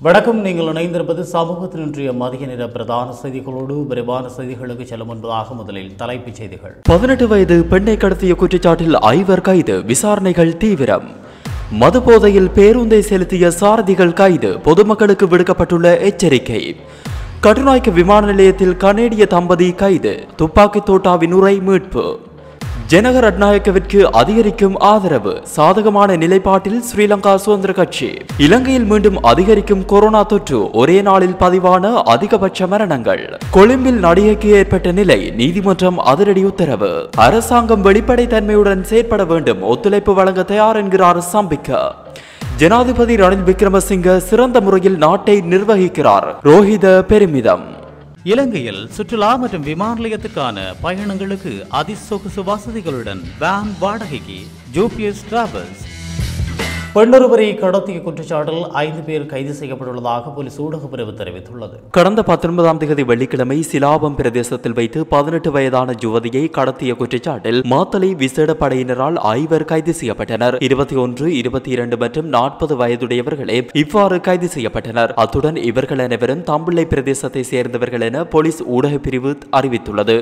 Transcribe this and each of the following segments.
வணக்கம் நீங்கள் இணைந்திருப்பது சமூகத்தின் இன்றைய மதிய நேர பிரதான செய்திகளோடு விரைவான செய்திகளுக்கு செல்லும் முன்பதாக முதலில் தலைப்புச் செய்திகள் பதினெட்டு வயது பெண்ணை கடத்திய குற்றச்சாட்டில் ஐவர் கைது விசாரணைகள் தீவிரம் மதுபோதையில் பேருந்தை செலுத்திய சாரதிகள் கைது பொதுமக்களுக்கு விடுக்கப்பட்டுள்ள எச்சரிக்கை கட்டுநாய்க்கு விமான நிலையத்தில் கனேடிய தம்பதி கைது துப்பாக்கி தோட்டாவின் உரை மீட்பு ஜனக ரட்நாயக்கவிற்கு அதிகரிக்கும் ஆதரவு சாதகமான நிலைப்பாட்டில் ஸ்ரீலங்கா சுதந்திர கட்சி இலங்கையில் மீண்டும் அதிகரிக்கும் கொரோனா தொற்று ஒரே நாளில் பதிவான அதிகபட்ச மரணங்கள் கொழும்பில் நடிகைக்கு ஏற்பட்ட நிலை நீதிமன்றம் அதிரடி உத்தரவு அரசாங்கம் வெளிப்படைத்தன்மையுடன் செயற்பட வேண்டும் ஒத்துழைப்பு வழங்க தயார் என்கிறார் சம்பிக்க ஜனாதிபதி ரணில் விக்ரமசிங்க சிறந்த முறையில் நாட்டை நிர்வகிக்கிறார் ரோஹித பெருமிதம் இலங்கையில் சுற்றுலா மற்றும் விமான நிலையத்துக்கான பயணங்களுக்கு அதிசொகுசு வசதிகளுடன் வேன் வாடகைக்கு ஜூபிஎஸ் டிராவல்ஸ் பெண்ணொருவரை கடத்திய குற்றச்சாட்டில் ஐந்து பேர் கைது செய்யப்பட்டுள்ளதாக போலீஸ் ஊடகப் பிரிவு தெரிவித்துள்ளது கடந்த பத்தொன்பதாம் தேதி வெள்ளிக்கிழமை சிலாபம் பிரதேசத்தில் வைத்து பதினெட்டு வயதான யுவதியை கடத்திய குற்றச்சாட்டில் மாத்தளை விசேட படையினரால் ஐவர் கைது செய்யப்பட்டனர் இருபத்தி ஒன்று இருபத்தி இரண்டு மற்றும் நாற்பது வயதுடையவர்களே இவ்வாறு கைது செய்யப்பட்டனர் அத்துடன் இவர்கள் அனைவரும் தம்பிள்ளை பிரதேசத்தை சேர்ந்தவர்கள் என போலீஸ் ஊடகப் பிரிவு அறிவித்துள்ளது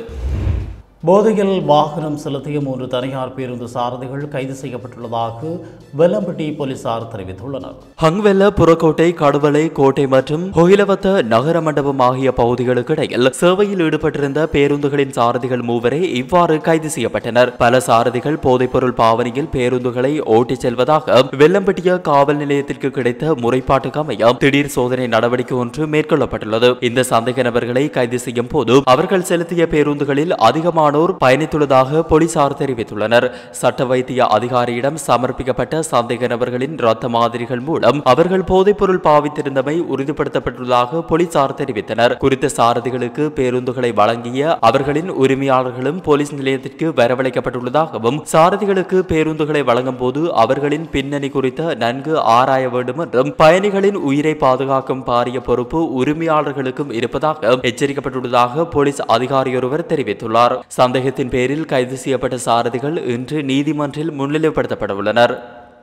போதையில் வாகனம் செலுத்திய மூன்று தனியார் பேருந்து சாரதிகள் கைது செய்யப்பட்டுள்ளதாக வெல்லம்பட்டி போலீசார் தெரிவித்துள்ளனர் ஹங்வெல்ல புறக்கோட்டை கடுவலை கோட்டை மற்றும் ஹொயிலவத்த நகர மண்டபம் ஆகிய பகுதிகளுக்கு இடையில் சேவையில் ஈடுபட்டிருந்த பேருந்துகளின் சாரதிகள் மூவரே இவ்வாறு கைது செய்யப்பட்டனர் பல சாரதிகள் போதைப்பொருள் பாவனையில் பேருந்துகளை ஓட்டிச் செல்வதாக வெல்லம்பட்டிய காவல் நிலையத்திற்கு கிடைத்த முறைப்பாட்டுக்கு அமைய திடீர் சோதனை நடவடிக்கை ஒன்று மேற்கொள்ளப்பட்டுள்ளது இந்த சந்தேக நபர்களை கைது செய்யும் போது அவர்கள் செலுத்திய பேருந்துகளில் அதிகமானோர் பயணித்துள்ளதாக போலீசார் தெரிவித்துள்ளனர் சட்ட வைத்திய அதிகாரியிடம் சமர்ப்பிக்கப்பட்ட சந்தேக நபர்களின் ரத்த மாதிரிகள் மூலம் அவர்கள் போதைப்பொருள் பாவித்திருந்தமை உறுதிப்படுத்தப்பட்டுள்ளதாக போலீசார் தெரிவித்தனர் குறித்த சாரதிகளுக்கு பேருந்துகளை வழங்கிய அவர்களின் உரிமையாளர்களும் போலீஸ் நிலையத்திற்கு வரவழைக்கப்பட்டுள்ளதாகவும் சாரதிகளுக்கு பேருந்துகளை வழங்கும் போது அவர்களின் பின்னணி குறித்த நன்கு ஆராய வேண்டும் என்றும் பயணிகளின் உயிரை பாதுகாக்கும் பாரிய பொறுப்பு உரிமையாளர்களுக்கும் இருப்பதாக எச்சரிக்கப்பட்டுள்ளதாக போலீஸ் அதிகாரியொருவர் தெரிவித்துள்ளார் சந்தேகத்தின் பேரில் கைது செய்யப்பட்ட சாரதிகள் இன்று நீதிமன்றில் முன்னிலைப்படுத்தப்பட உள்ளனர்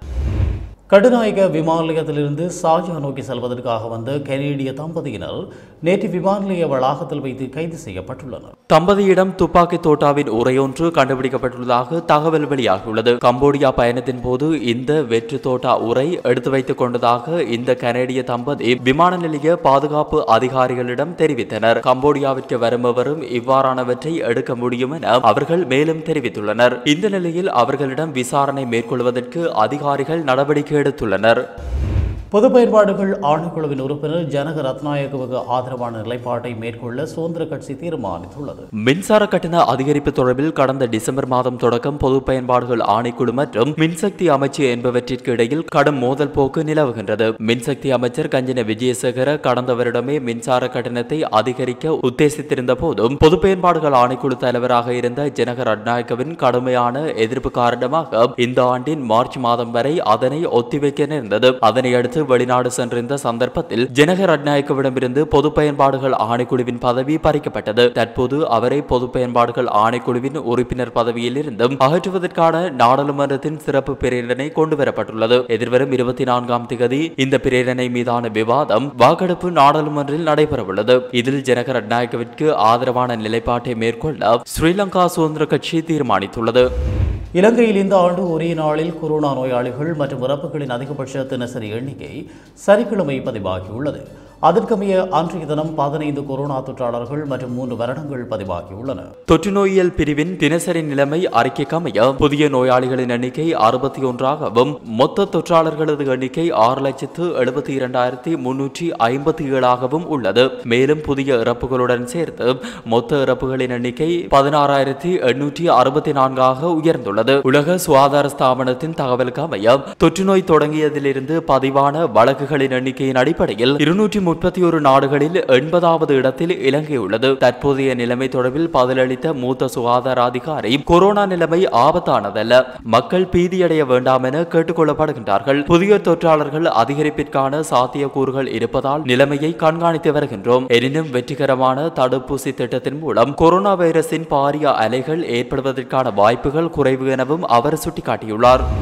கடுநாயக விமான நிலையத்திலிருந்து ஷாஜா நோக்கி செல்வதற்காக வந்த கனேடிய தம்பதியினர் நேற்று விமான நிலைய வளாகத்தில் வைத்து கைது செய்யப்பட்டுள்ளனர் தம்பதியிடம் துப்பாக்கி தோட்டாவின் உரையொன்று கண்டுபிடிக்கப்பட்டுள்ளதாக தகவல் வெளியாகியுள்ளது கம்போடியா பயணத்தின் போது இந்த வெற்று தோட்டா உரை எடுத்து வைத்துக் கொண்டதாக இந்த கனேடிய தம்பதி விமான நிலைய பாதுகாப்பு அதிகாரிகளிடம் தெரிவித்தனர் கம்போடியாவிற்கு வருபவரும் இவ்வாறானவற்றை எடுக்க முடியும் என அவர்கள் மேலும் தெரிவித்துள்ளனர் இந்த நிலையில் அவர்களிடம் விசாரணை மேற்கொள்வதற்கு அதிகாரிகள் நடவடிக்கை எடுத்துள்ளனர் பொது பயன்பாடுகள் ஆணைக்குழுவின் உறுப்பினர் ஜனக ரத்நாயகவுக்கு ஆதரவான நிலைப்பாட்டை மேற்கொள்ள சுதந்திர கட்சி தீர்மானித்துள்ளது மின்சார கட்டண அதிகரிப்பு தொடர்பில் கடந்த டிசம்பர் மாதம் தொடக்கம் பொது பயன்பாடுகள் ஆணைக்குழு மற்றும் மின்சக்தி அமைச்சு என்பவற்றிற்கு இடையில் கடும் மோதல் போக்கு நிலவுகின்றது மின்சக்தி அமைச்சர் கஞ்சன விஜயசேகர கடந்த வருடமே மின்சார கட்டணத்தை அதிகரிக்க உத்தேசித்திருந்த போதும் பொது பயன்பாடுகள் ஆணைக்குழு தலைவராக இருந்த ஜனக ரட்நாயக்கவின் கடுமையான எதிர்ப்பு காரணமாக இந்த ஆண்டின் மார்ச் மாதம் வரை அதனை ஒத்திவைக்க நேர்ந்தது அதனை அடுத்து வெளிநாடு சென்றிருந்த சந்தர்ப்பத்தில் ஜனக ரட்நாயக்கவிடமிருந்து பொது பயன்பாடுகள் ஆணைக்குழுவின் பதவி பறிக்கப்பட்டது தற்போது அவரை பொது பயன்பாடுகள் ஆணைக்குழுவின் உறுப்பினர் பதவியில் இருந்தும் அகற்றுவதற்கான நாடாளுமன்றத்தின் சிறப்பு பிரேரணை கொண்டுவரப்பட்டுள்ளது எதிர்வரும் இருபத்தி நான்காம் திகதி இந்த பிரேரணை மீதான விவாதம் வாக்கெடுப்பு நாடாளுமன்றில் நடைபெறவுள்ளது இதில் ஜனக ரட்நாயக்கவிற்கு ஆதரவான நிலைப்பாட்டை மேற்கொள்ள ஸ்ரீலங்கா சுதந்திர கட்சி தீர்மானித்துள்ளது இலங்கையில் இந்த ஆண்டு ஒரே நாளில் கொரோனா நோயாளிகள் மற்றும் இறப்புகளின் அதிகபட்ச தினசரி எண்ணிக்கை சனிக்கிழமை பதிவாகியுள்ளது அதற்கமைய அன்றைய தினம் பதினைந்து கொரோனா தொற்றாளர்கள் மற்றும் மூன்று மரணங்கள் பதிவாகியுள்ளன தொற்று நோயியல் பிரிவின் தினசரி நிலைமை அறிக்கைக்கமைய புதிய நோயாளிகளின் எண்ணிக்கை அறுபத்தி ஒன்றாகவும் மொத்த தொற்றாளர்களது எண்ணிக்கை ஆறு லட்சத்து எழுபத்தி இரண்டாயிரத்தி முன்னூற்றி ஐம்பத்தி ஏழாகவும் உள்ளது மேலும் புதிய இறப்புகளுடன் சேர்த்து மொத்த இறப்புகளின் எண்ணிக்கை பதினாறாயிரத்தி எண்ணூற்றி அறுபத்தி நான்காக உயர்ந்துள்ளது உலக சுகாதார ஸ்தாபனத்தின் தகவலுக்கு அமைய தொற்று நோய் தொடங்கியதிலிருந்து பதிவான வழக்குகளின் எண்ணிக்கையின் அடிப்படையில் இருநூற்றி முப்பத்தி ஒரு நாடுகளில் எண்பதாவது இடத்தில் இலங்கை உள்ளது தற்போதைய நிலைமை தொடர்பில் பதிலளித்த மூத்த சுகாதார அதிகாரி கொரோனா நிலைமை ஆபத்தானதல்ல மக்கள் பீதியடைய வேண்டாம் என கேட்டுக்கொள்ளப்படுகின்றார்கள் புதிய தொற்றாளர்கள் அதிகரிப்பிற்கான சாத்தியக்கூறுகள் இருப்பதால் நிலைமையை கண்காணித்து வருகின்றோம் எனினும் வெற்றிகரமான தடுப்பூசி திட்டத்தின் மூலம் கொரோனா வைரஸின் பாரிய அலைகள் ஏற்படுவதற்கான வாய்ப்புகள் குறைவு எனவும் அவர் சுட்டிக்காட்டியுள்ளார்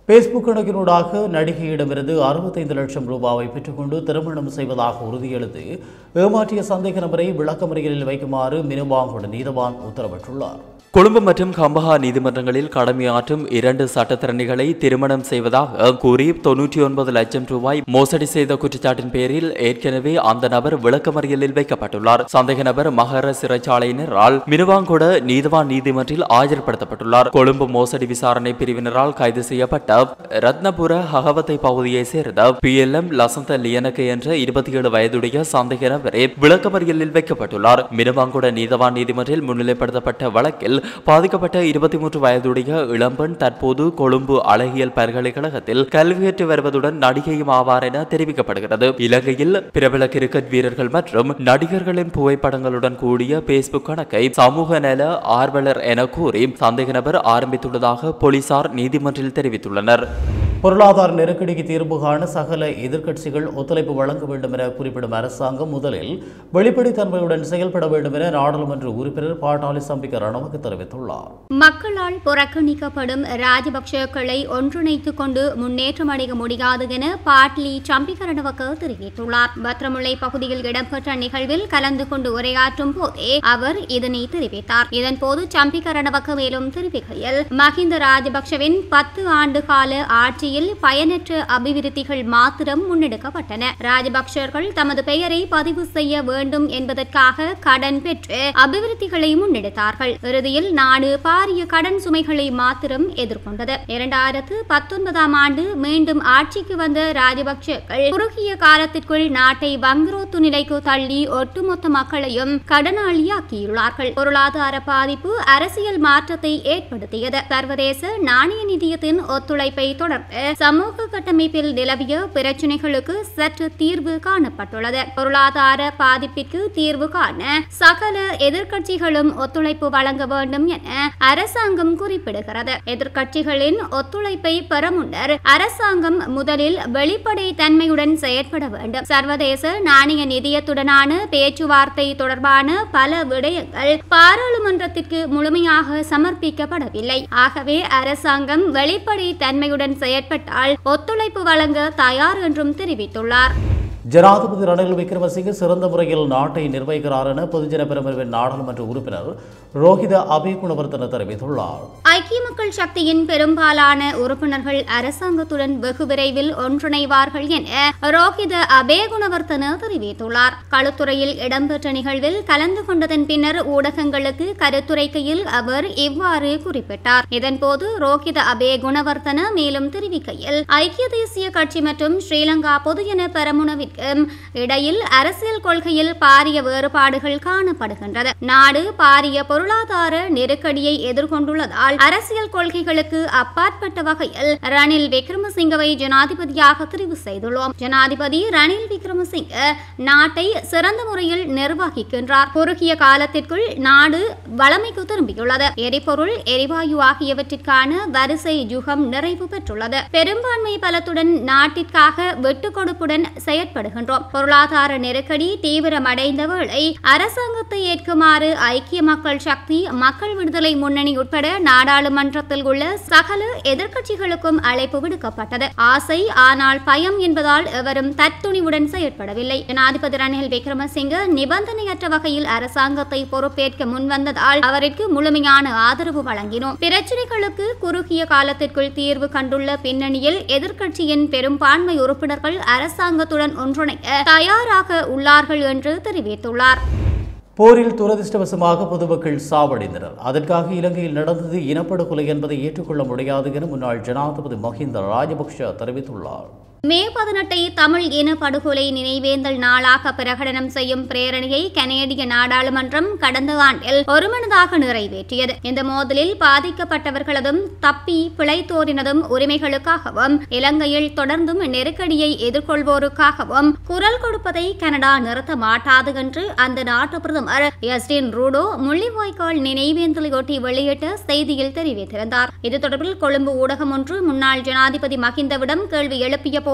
பேஸ்புக் கணக்கினூடாக நடிகையிடமிருந்து அறுபத்தைந்து லட்சம் ரூபாவை பெற்றுக்கொண்டு திருமணம் செய்வதாக உறுதியளித்து ஏமாற்றிய சந்தேக நபரை விளக்கமறியலில் வைக்குமாறு மினுபாங்கோட நீதவான் உத்தரவிட்டுள்ளார் கொழும்பு மற்றும் கம்பஹா நீதிமன்றங்களில் கடமையாற்றும் இரண்டு சட்டத்திறனிகளை திருமணம் செய்வதாக கூறி தொன்னூற்றி ஒன்பது லட்சம் ரூபாய் மோசடி செய்த குற்றச்சாட்டின் பேரில் ஏற்கனவே அந்த நபர் விளக்கமறியலில் வைக்கப்பட்டுள்ளார் சந்தேக நபர் மகர சிறைச்சாலையினரால் மினுவாங்கொட நீதிவான் நீதிமன்றில் ஆஜர்படுத்தப்பட்டுள்ளார் கொழும்பு மோசடி விசாரணை பிரிவினரால் கைது செய்யப்பட்ட ரத்னபுர ஹகவத்தை பகுதியைச் சேர்ந்த பி எல் எம் லசந்த லியனக்கு என்ற இருபத்தி ஏழு வயதுடைய சந்தேக நபரே விளக்கமறியலில் வைக்கப்பட்டுள்ளார் மினுவாங்கொட நீதிவான் நீதிமன்றில் முன்னிலைப்படுத்தப்பட்ட வழக்கில் பாதிக்கப்பட்ட இருபத்தி மூன்று வயதுடைய இளம்பெண் தற்போது கொழும்பு அழகியல் பல்கலைக்கழகத்தில் கல்வி கற்று வருவதுடன் நடிகையும் ஆவார் என தெரிவிக்கப்படுகிறது இலங்கையில் பிரபல கிரிக்கெட் வீரர்கள் மற்றும் நடிகர்களின் புகைப்படங்களுடன் கூடிய பேஸ்புக் கணக்கை சமூக நல ஆர்வலர் என கூறி சந்தேக நபர் ஆரம்பித்துள்ளதாக போலீசார் நீதிமன்றில் தெரிவித்துள்ளனர் பொருளாதார நெருக்கடிக்கு தீர்வு காண சகல எதிர்க்கட்சிகள் ஒத்துழைப்பு வழங்க வேண்டும் என குறிப்பிடும் அரசாங்கம் முதலில் வெளிப்படைத்தன்மையுடன் செயல்பட வேண்டும் என நாடாளுமன்ற உறுப்பினர் பாட்டாளி சம்பிக்க ரணவக்கு தெரிவித்துள்ளார் மக்களால் புறக்கணிக்கப்படும் ராஜபக்சக்களை ஒன்றிணைத்துக் கொண்டு முன்னேற்றம் அடைய முடியாது என பாட்லி சம்பிகரணவக்க தெரிவித்துள்ளார் பத்ரமுல்லை பகுதியில் இடம்பெற்ற நிகழ்வில் கலந்து கொண்டு உரையாற்றும் போதே அவர் இதனை தெரிவித்தார் இதன்போது சம்பிகரணவக்க மேலும் தெரிவிக்கையில் மஹிந்த ராஜபக்சவின் பத்து ஆண்டு கால ஆட்சியில் பயனற்ற அபிவிருத்திகள் மாத்திரம் முன்னெடுக்கப்பட்டன ராஜபக்சர்கள் தமது பெயரை பதிவு செய்ய வேண்டும் என்பதற்காக கடன் பெற்று அபிவிருத்திகளை முன்னெடுத்தார்கள் இறுதியில் நாடு பாரிய கடன் சுமைகளை மாத்திரம் எதிர்கொண்டது இரண்டாயிரத்து பத்தொன்பதாம் ஆண்டு மீண்டும் ஆட்சிக்கு வந்த ராஜபக்சர்கள் குறுகிய காலத்திற்குள் நாட்டை வங்குரோத்து நிலைக்கு தள்ளி ஒட்டுமொத்த மக்களையும் கடனாளியாக்கியுள்ளார்கள் பொருளாதார பாதிப்பு அரசியல் மாற்றத்தை ஏற்படுத்தியது சர்வதேச நாணய நிதியத்தின் ஒத்துழைப்பை தொடர்ந்து சமூக கட்டமைப்பில் நிலவிய பிரச்சினைகளுக்கு சற்று தீர்வு காணப்பட்டுள்ளது பொருளாதார பாதிப்பிற்கு தீர்வு காண சகல எதிர்க்கட்சிகளும் ஒத்துழைப்பு வழங்க வேண்டும் என அரசாங்கம் குறிப்பிடுகிறது எதிர்க்கட்சிகளின் ஒத்துழைப்பை பெற முன்னர் அரசாங்கம் முதலில் வெளிப்படை தன்மையுடன் செயற்பட வேண்டும் சர்வதேச நாணய நிதியத்துடனான பேச்சுவார்த்தை தொடர்பான பல விடயங்கள் பாராளுமன்றத்திற்கு முழுமையாக சமர்ப்பிக்கப்படவில்லை ஆகவே அரசாங்கம் வெளிப்படை தன்மையுடன் செயற்பட்டால் ஒத்துழைப்பு வழங்க தயார் என்றும் தெரிவித்துள்ளார் ஜனாதிபதி ரணில் விக்ரமசிங்க சிறந்த முறையில் நாட்டை நிர்வகிக்கிறார் என பொதுஜன பெருமர்வின் நாடாளுமன்ற உறுப்பினர் ரோஹித அபயகுணவர்த்தன தெரிவித்துள்ளார் ஐக்கிய மக்கள் சக்தியின் பெரும்பாலான உறுப்பினர்கள் அரசாங்கத்துடன் வெகு விரைவில் ஒன்றிணைவார்கள் என ரோஹித அபேகுணவர்த்தன தெரிவித்துள்ளார் களுத்துறையில் இடம்பெற்ற நிகழ்வில் கலந்து கொண்டதன் பின்னர் ஊடகங்களுக்கு கருத்துரைக்கையில் அவர் இவ்வாறு குறிப்பிட்டார் இதன்போது ரோஹித அபே குணவர்த்தன மேலும் தெரிவிக்கையில் ஐக்கிய தேசிய கட்சி மற்றும் ஸ்ரீலங்கா பொதுஜன பெரமுனவிற்கு இடையில் அரசியல் கொள்கையில் பாரிய வேறுபாடுகள் காணப்படுகின்றது நாடு பாரிய பொருளாதார நெருக்கடியை எதிர்கொண்டுள்ளதால் அரசியல் கொள்கைகளுக்கு அப்பாற்பட்ட வகையில் ரணில் விக்ரமசிங்கவை ஜனாதிபதியாக தெரிவு செய்துள்ளோம் ஜனாதிபதி ரணில் விக்ரமசிங்க நாட்டை சிறந்த முறையில் நிர்வகிக்கின்றார் குறுகிய காலத்திற்குள் நாடு வளமைக்கு திரும்பியுள்ளது எரிபொருள் எரிவாயு ஆகியவற்றிற்கான வரிசை யுகம் நிறைவு பெற்றுள்ளது பெரும்பான்மை பலத்துடன் நாட்டிற்காக வெட்டுக் கொடுப்புடன் செயற்படுகின்றோம் பொருளாதார நெருக்கடி தீவிரமடைந்த வேளை அரசாங்கத்தை ஏற்குமாறு ஐக்கிய மக்கள் சக்தி மக்கள் விடுதலை முன்னணி உட்பட நாடாளுமன்றத்தில் உள்ள சகல எதிர்க்கட்சிகளுக்கும் அழைப்பு விடுக்கப்பட்டது ஆசை ஆனால் பயம் என்பதால் எவரும் தத்துணிவுடன் செயற்படவில்லை ஜனாதிபதி ரணில் விக்ரமசிங்க நிபந்தனையற்ற வகையில் அரசாங்கத்தை பொறுப்பேற்க முன்வந்ததால் அவருக்கு முழுமையான ஆதரவு வழங்கினோம் பிரச்சினைகளுக்கு குறுகிய காலத்திற்குள் தீர்வு கண்டுள்ள பின்னணியில் எதிர்க்கட்சியின் பெரும்பான்மை உறுப்பினர்கள் அரசாங்கத்துடன் ஒன்றிணைய தயாராக உள்ளார்கள் என்று தெரிவித்துள்ளார் போரில் துரதிர்ஷ்டவசமாக பொதுமக்கள் சாவடைந்தனர் அதற்காக இலங்கையில் நடந்தது இனப்படுகொலை என்பதை ஏற்றுக்கொள்ள முடியாது என முன்னாள் ஜனாதிபதி மஹிந்த ராஜபக்ஷ தெரிவித்துள்ளார் மே பதினெட்டை தமிழ் இன படுகொலை நினைவேந்தல் நாளாக பிரகடனம் செய்யும் பிரேரணையை கனேடிய நாடாளுமன்றம் கடந்த ஆண்டில் ஒருமனதாக நிறைவேற்றியது இந்த மோதலில் பாதிக்கப்பட்டவர்களதும் தப்பி பிழைத்தோரினதும் உரிமைகளுக்காகவும் இலங்கையில் தொடர்ந்தும் நெருக்கடியை எதிர்கொள்வோருக்காகவும் குரல் கொடுப்பதை கனடா நிறுத்த மாட்டாது என்று அந்த நாட்டு பிரதமர் எஸ்டின் ரூடோ முள்ளிவாய்க்கால் நினைவேந்தலையொட்டி வெளியிட்ட செய்தியில் தெரிவித்திருந்தார் இது தொடர்பில் கொழும்பு ஊடகம் ஒன்று முன்னாள் ஜனாதிபதி மஹிந்தவிடம் கேள்வி எழுப்பிய போது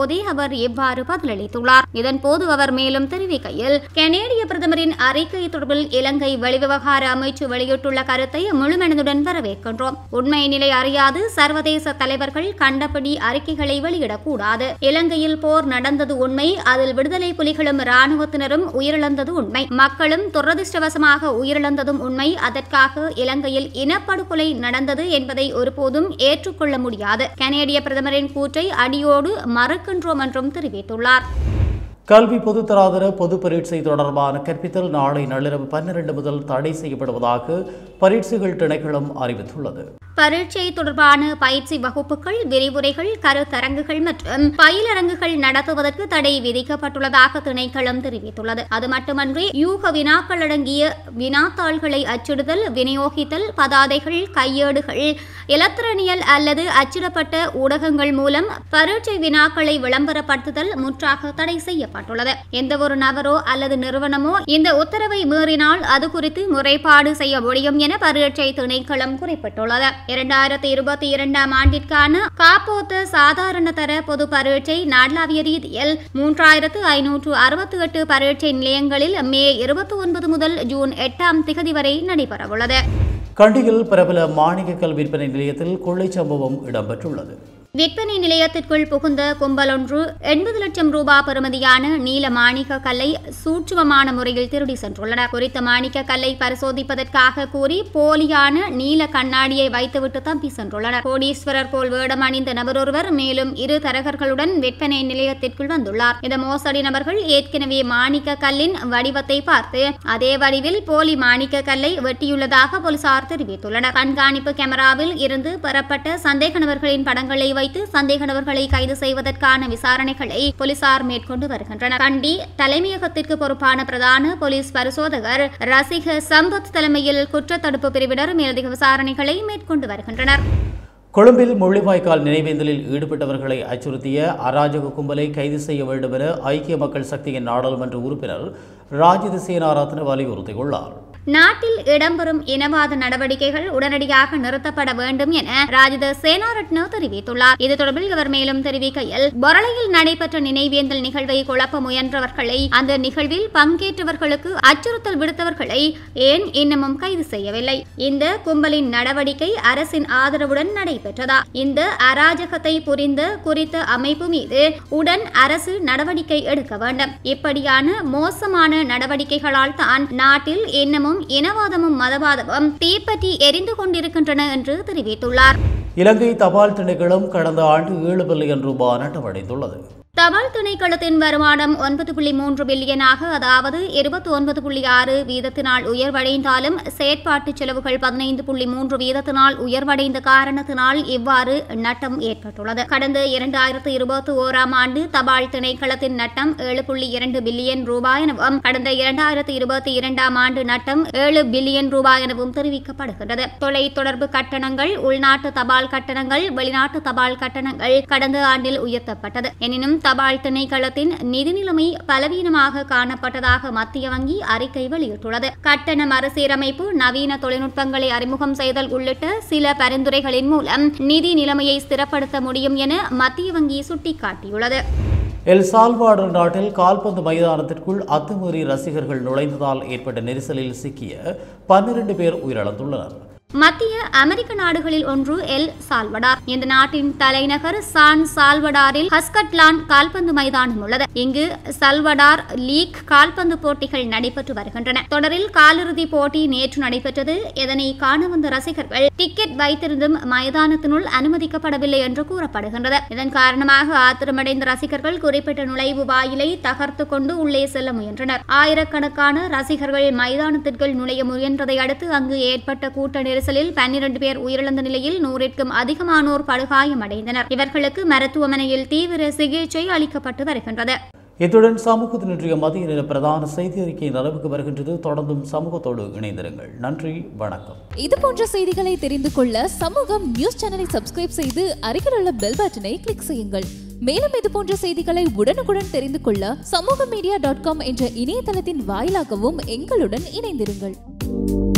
போதே அவர் இவ்வாறு பதிலளித்துள்ளார் இதன்போது அவர் மேலும் தெரிவிக்கையில் கனேடிய பிரதமரின் அறிக்கை தொடர்பில் இலங்கை வெளிவிவகார அமைச்சு வெளியிட்டுள்ள கருத்தை முழுமனதுடன் வரவேற்கின்றோம் உண்மை நிலை அறியாது சர்வதேச தலைவர்கள் கண்டபடி அறிக்கைகளை வெளியிடக்கூடாது இலங்கையில் போர் நடந்தது உண்மை அதில் விடுதலை புலிகளும் இராணுவத்தினரும் உயிரிழந்தது உண்மை மக்களும் துரதிருஷ்டவசமாக உயிரிழந்ததும் உண்மை அதற்காக இலங்கையில் இனப்படுகொலை நடந்தது என்பதை ஒருபோதும் ஏற்றுக்கொள்ள முடியாது கனேடிய பிரதமரின் கூற்றை அடியோடு மறுக்கின்றோம் என்றும் தெரிவித்துள்ளார் கல்வி பொதுத்தராதர பொது பரீட்சை தொடர்பான கற்பித்தல் நாளை நள்ளிரவு பன்னிரண்டு முதல் தடை செய்யப்படுவதாக பரீட்சைகள் திணைக்களம் அறிவித்துள்ளது பரீட்சை தொடர்பான பயிற்சி வகுப்புகள் விரிவுரைகள் கருத்தரங்குகள் மற்றும் பயிலரங்குகள் நடத்துவதற்கு தடை விதிக்கப்பட்டுள்ளதாக திணைக்களம் தெரிவித்துள்ளது அது மட்டுமன்றி யூக வினாக்கள் அடங்கிய வினாத்தாள்களை அச்சிடுதல் விநியோகித்தல் பதாதைகள் கையேடுகள் இலத்திரனியல் அல்லது அச்சிடப்பட்ட ஊடகங்கள் மூலம் பரீட்சை வினாக்களை விளம்பரப்படுத்துதல் முற்றாக தடை செய்யப்பட்டுள்ளது எந்தவொரு நபரோ அல்லது நிறுவனமோ இந்த உத்தரவை மீறினால் அது குறித்து முறைப்பாடு செய்ய முடியும் என பரீட்சை திணைக்களம் குறிப்பிட்டுள்ளது இரண்டாயிரத்தி இருபத்தி இரண்டாம் ஆண்டிற்கான காப்போத்த சாதாரண தர பொது பரீட்சை நாடளாவிய ரீதியில் மூன்றாயிரத்து ஐநூற்று அறுபத்தி எட்டு பரீட்சை நிலையங்களில் மே இருபத்தி ஒன்பது முதல் ஜூன் எட்டாம் திகதி வரை நடைபெறவுள்ளது கண்டியில் பிரபல மாணிக்க கல் விற்பனை நிலையத்தில் கொள்ளை சம்பவம் இடம்பெற்றுள்ளது விற்பனை நிலையத்திற்குள் புகுந்த கும்பலொன்று எண்பது லட்சம் ரூபாய் பெறுமதியான நீல மாணிக்க கல்லை சூட்சுமமான முறையில் திருடி சென்றுள்ளனர் குறித்த மாணிக்க கல்லை பரிசோதிப்பதற்காக கூறி போலியான நீல கண்ணாடியை வைத்துவிட்டு தப்பி சென்றுள்ளனர் கோடீஸ்வரர் போல் வேடம் அணிந்த நபரொருவர் மேலும் இரு தரகர்களுடன் விற்பனை நிலையத்திற்குள் வந்துள்ளார் இந்த மோசடி நபர்கள் ஏற்கனவே மாணிக்க கல்லின் வடிவத்தை பார்த்து அதே வடிவில் போலி மாணிக்க கல்லை வெட்டியுள்ளதாக போலீசார் தெரிவித்துள்ளனர் கண்காணிப்பு கேமராவில் இருந்து பெறப்பட்ட சந்தேக நபர்களின் படங்களை வைத்து சந்தேக நபர்களை கைது செய்வதற்கான விசாரணைகளை போலீசார் மேற்கொண்டு வருகின்றனர் கண்டி தலைமையகத்திற்கு பொறுப்பான பிரதான போலீஸ் பரிசோதகர் ரசிக சம்பத் தலைமையில் குற்றத்தடுப்பு பிரிவினர் மேலதிக விசாரணைகளை மேற்கொண்டு வருகின்றனர் கொழும்பில் முள்ளிவாய்க்கால் நினைவேந்தலில் ஈடுபட்டவர்களை அச்சுறுத்திய அராஜக கும்பலை கைது செய்ய வேண்டும் என ஐக்கிய மக்கள் சக்தியின் நாடாளுமன்ற உறுப்பினர் ராஜித சேனாரத்ன வலியுறுத்தியுள்ளார் நாட்டில் இடம்பெறும் இனவாத நடவடிக்கைகள் உடனடியாக நிறுத்தப்பட வேண்டும் என ராஜித சேனாரட்ன தெரிவித்துள்ளார் இது தொடர்பில் இவர் மேலும் தெரிவிக்கையில் பொரளையில் நடைபெற்ற நினைவேந்தல் நிகழ்வை குழப்ப முயன்றவர்களை அந்த நிகழ்வில் பங்கேற்றவர்களுக்கு அச்சுறுத்தல் விடுத்தவர்களை ஏன் இன்னமும் கைது செய்யவில்லை இந்த கும்பலின் நடவடிக்கை அரசின் ஆதரவுடன் நடைபெற்றதா இந்த அராஜகத்தை புரிந்த குறித்த அமைப்பு மீது உடன் அரசு நடவடிக்கை எடுக்க வேண்டும் இப்படியான மோசமான நடவடிக்கைகளால் தான் நாட்டில் இன்னமும் இனவாதமும் மதவாதமும் தீப்பற்றி எரிந்து கொண்டிருக்கின்றன என்று தெரிவித்துள்ளார் இலங்கை தபால் திணைக்களம் கடந்த ஆண்டு ஏழு பில்லியன் ரூபாய் நட்டமடைந்துள்ளது தபால் திணைக்களத்தின் வருமானம் ஒன்பது புள்ளி மூன்று பில்லியனாக அதாவது இருபத்தி ஒன்பது புள்ளி ஆறு வீதத்தினால் உயர்வடைந்தாலும் செயற்பாட்டு செலவுகள் பதினைந்து புள்ளி மூன்று வீதத்தினால் உயர்வடைந்த காரணத்தினால் இவ்வாறு நட்டம் ஏற்பட்டுள்ளது கடந்த இரண்டாயிரத்து இருபத்தி ஓராம் ஆண்டு தபால் திணைக்களத்தின் நட்டம் ஏழு புள்ளி இரண்டு பில்லியன் ரூபாய் எனவும் கடந்த இரண்டாயிரத்து இருபத்தி இரண்டாம் ஆண்டு நட்டம் ஏழு பில்லியன் ரூபாய் எனவும் தெரிவிக்கப்படுகிறது தொலை தொடர்பு கட்டணங்கள் உள்நாட்டு தபால் கட்டணங்கள் வெளிநாட்டு தபால் கட்டணங்கள் கடந்த ஆண்டில் உயர்த்தப்பட்டது எனினும் தபால் திணைக்களத்தின் நிதி நிலைமை பலவீனமாக காணப்பட்டதாக மத்திய வங்கி அறிக்கை வெளியிட்டுள்ளது கட்டண மறுசீரமைப்பு நவீன தொழில்நுட்பங்களை அறிமுகம் செய்தல் உள்ளிட்ட சில பரிந்துரைகளின் மூலம் நிதி நிலைமையை ஸ்திரப்படுத்த முடியும் என மத்திய வங்கி சுட்டிக்காட்டியுள்ளது எல் சால்வாடர் நாட்டில் கால்பந்து மைதானத்திற்குள் அத்துமீறி ரசிகர்கள் நுழைந்ததால் ஏற்பட்ட நெரிசலில் சிக்கிய பன்னிரண்டு பேர் உயிரிழந்துள்ளனர் மத்திய அமெரிக்க நாடுகளில் ஒன்று எல் சால்வடார் இந்த நாட்டின் தலைநகர் சான் சால்வடாரில் ஹஸ்கட்லான் கால்பந்து மைதானம் உள்ளது இங்கு சல்வடார் லீக் கால்பந்து போட்டிகள் நடைபெற்று வருகின்றன தொடரில் காலிறுதி போட்டி நேற்று நடைபெற்றது இதனை காண வந்த ரசிகர்கள் டிக்கெட் வைத்திருந்தும் மைதானத்தினுள் அனுமதிக்கப்படவில்லை என்று கூறப்படுகின்றது இதன் காரணமாக ஆத்திரமடைந்த ரசிகர்கள் குறிப்பிட்ட நுழைவு வாயிலை தகர்த்து கொண்டு உள்ளே செல்ல முயன்றனர் ஆயிரக்கணக்கான ரசிகர்கள் மைதானத்திற்குள் நுழைய முயன்றதை அடுத்து அங்கு ஏற்பட்ட கூட்ட நெரிசலில் பன்னிரண்டு பேர் உயிரிழந்த நிலையில் நூறிற்கும் அதிகமானோர் படுகாயமடைந்தனர் இவர்களுக்கு மருத்துவமனையில் தீவிர சிகிச்சை அளிக்கப்பட்டு வருகின்றது இத்துடன் சமூகத்தின் இன்றைய மதிய நேர பிரதான செய்தி அறிக்கை நிறைவுக்கு வருகின்றது தொடர்ந்தும் சமூகத்தோடு இணைந்திருங்கள் நன்றி வணக்கம் இது போன்ற செய்திகளை தெரிந்து கொள்ள சமூகம் நியூஸ் சேனலை சப்ஸ்கிரைப் செய்து அருகில் உள்ள பெல் பட்டனை கிளிக் செய்யுங்கள் மேலும் இது போன்ற செய்திகளை உடனுக்குடன் தெரிந்து கொள்ள சமூக மீடியா டாட் காம் என்ற இணையதளத்தின் வாயிலாகவும் எங்களுடன் இணைந்திருங்கள்